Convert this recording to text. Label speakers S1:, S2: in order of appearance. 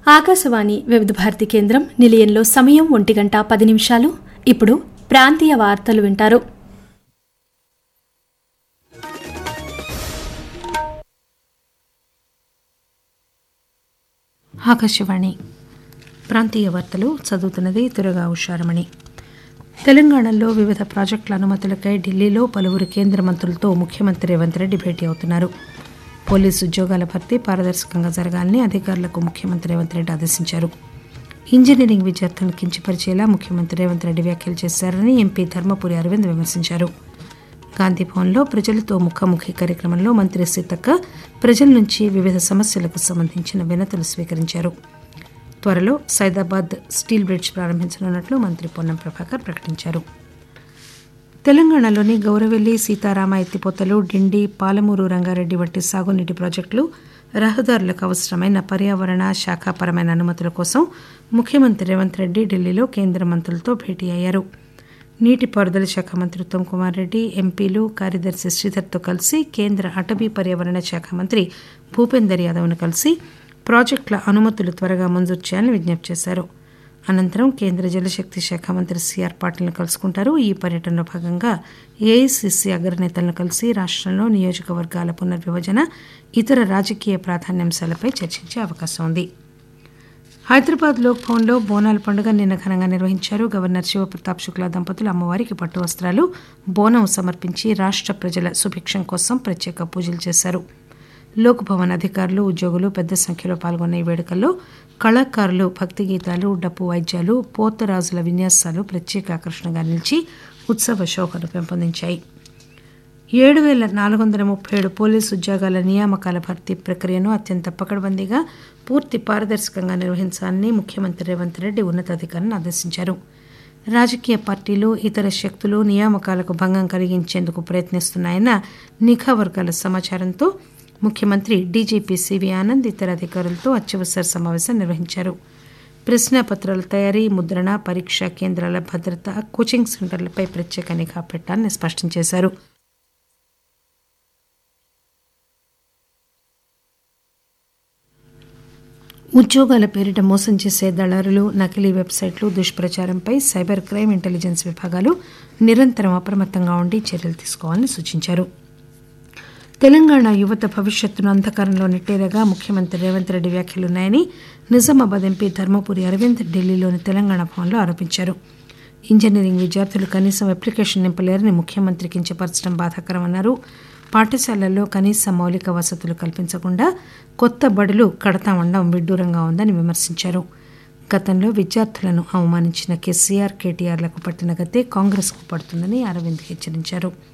S1: ఆకాశవాణి వివిధ భారతి కేంద్రం నిలయంలో సమయం ఒంటి గంట పది నిమిషాలు ఇప్పుడు ప్రాంతీయ వార్తలు వింటారు
S2: ఆకాశవాణి ప్రాంతీయ వార్తలు చదువుతున్నది తురగా ఉషారమణి తెలంగాణలో వివిధ ప్రాజెక్టుల అనుమతులకై ఢిల్లీలో పలువురు కేంద్ర మంత్రులతో ముఖ్యమంత్రి రేవంత్ రెడ్డి భేటీ అవుతున్నారు పోలీసు ఉద్యోగాల భర్తీ పారదర్శకంగా జరగాలని అధికారులకు ముఖ్యమంత్రి రేవంత్ రెడ్డి ఆదేశించారు ఇంజనీరింగ్ విద్యార్థులను కించపరిచేలా ముఖ్యమంత్రి రేవంత్ రెడ్డి వ్యాఖ్యలు చేశారని ఎంపీ ధర్మపురి అరవింద్ విమర్శించారు గాంధీభవన్లో ప్రజలతో ముఖాముఖి కార్యక్రమంలో మంత్రి సీతక్క ప్రజల నుంచి వివిధ సమస్యలకు సంబంధించిన వినతులు స్వీకరించారు త్వరలో సైదాబాద్ స్టీల్ బ్రిడ్జ్ ప్రారంభించనున్నట్లు మంత్రి పొన్నం ప్రభాకర్ ప్రకటించారు తెలంగాణలోని గౌరవెల్లి సీతారామ ఎత్తిపోతలు డిండి పాలమూరు రంగారెడ్డి వంటి సాగునీటి ప్రాజెక్టులు రహదారులకు అవసరమైన పర్యావరణ శాఖాపరమైన అనుమతుల కోసం ముఖ్యమంత్రి రేవంత్ రెడ్డి ఢిల్లీలో కేంద్ర మంత్రులతో భేటీ అయ్యారు నీటిపారుదల శాఖ మంత్రి ఉత్తమ్ కుమార్ రెడ్డి ఎంపీలు కార్యదర్శి శ్రీధర్తో కలిసి కేంద్ర అటవీ పర్యావరణ శాఖ మంత్రి భూపేందర్ యాదవ్ను కలిసి ప్రాజెక్టుల అనుమతులు త్వరగా మంజూరు చేయాలని విజ్ఞప్తి చేశారు అనంతరం కేంద్ర జలశక్తి శాఖ మంత్రి సిఆర్ పాటిల్ను కలుసుకుంటారు ఈ పర్యటనలో భాగంగా ఏఐసిసి అగ్రనేతలను కలిసి రాష్టంలో నియోజకవర్గాల పునర్విభజన ఇతర రాజకీయ ప్రాధాన్యాంశాలపై చర్చించే అవకాశం ఉంది హైదరాబాద్ లోక్ భవన్లో బోనాల పండుగ నిన్న ఘనంగా నిర్వహించారు గవర్నర్ శివప్రతాప్ శుక్లా దంపతులు అమ్మవారికి పట్టు వస్త్రాలు బోనం సమర్పించి రాష్ట ప్రజల సుభిక్షం కోసం ప్రత్యేక పూజలు చేశారు లోక్ భవన్ అధికారులు ఉద్యోగులు పెద్ద సంఖ్యలో పాల్గొన్న ఈ వేడుకల్లో కళాకారులు భక్తి గీతాలు డప్పు వాయిద్యాలు పోతరాజుల విన్యాసాలు ప్రత్యేక ఆకర్షణగా నిలిచి ఉత్సవ శోభను పెంపొందించాయి ఏడు వేల నాలుగు వందల ముప్పై ఏడు పోలీసు ఉద్యోగాల నియామకాల భర్తీ ప్రక్రియను అత్యంత పకడ్బందీగా పూర్తి పారదర్శకంగా నిర్వహించాలని ముఖ్యమంత్రి రేవంత్ రెడ్డి ఉన్నతాధికారులను ఆదేశించారు రాజకీయ పార్టీలు ఇతర శక్తులు నియామకాలకు భంగం కలిగించేందుకు ప్రయత్నిస్తున్నాయన్న నిఘా వర్గాల సమాచారంతో ముఖ్యమంత్రి డీజీపీ సివి ఆనంద్ ఇతర అధికారులతో అత్యవసర సమావేశం నిర్వహించారు ప్రశ్నాపత్రాల తయారీ ముద్రణ పరీక్షా కేంద్రాల భద్రత కోచింగ్ సెంటర్లపై ప్రత్యేక నిఘా పెట్టాలని స్పష్టం చేశారు ఉద్యోగాల పేరిట మోసం చేసే దళారులు నకిలీ వెబ్సైట్లు దుష్ప్రచారంపై సైబర్ క్రైమ్ ఇంటెలిజెన్స్ విభాగాలు నిరంతరం అప్రమత్తంగా ఉండి చర్యలు తీసుకోవాలని సూచించారు తెలంగాణ యువత భవిష్యత్తును అంధకారంలో నెట్టేలాగా ముఖ్యమంత్రి రేవంత్ రెడ్డి వ్యాఖ్యలున్నాయని నిజామాబాద్ ఎంపీ ధర్మపురి అరవింద్ ఢిల్లీలోని తెలంగాణ భవన్లో ఆరోపించారు ఇంజనీరింగ్ విద్యార్థులు కనీసం అప్లికేషన్ నింపలేరని ముఖ్యమంత్రి కించపరచడం బాధాకరమన్నారు పాఠశాలల్లో కనీస మౌలిక వసతులు కల్పించకుండా కొత్త బడులు కడతామండం విడ్డూరంగా ఉందని విమర్శించారు గతంలో విద్యార్థులను అవమానించిన కేసీఆర్ కేటీఆర్లకు పట్టిన గతే కాంగ్రెస్కు పడుతుందని అరవింద్ హెచ్చరించారు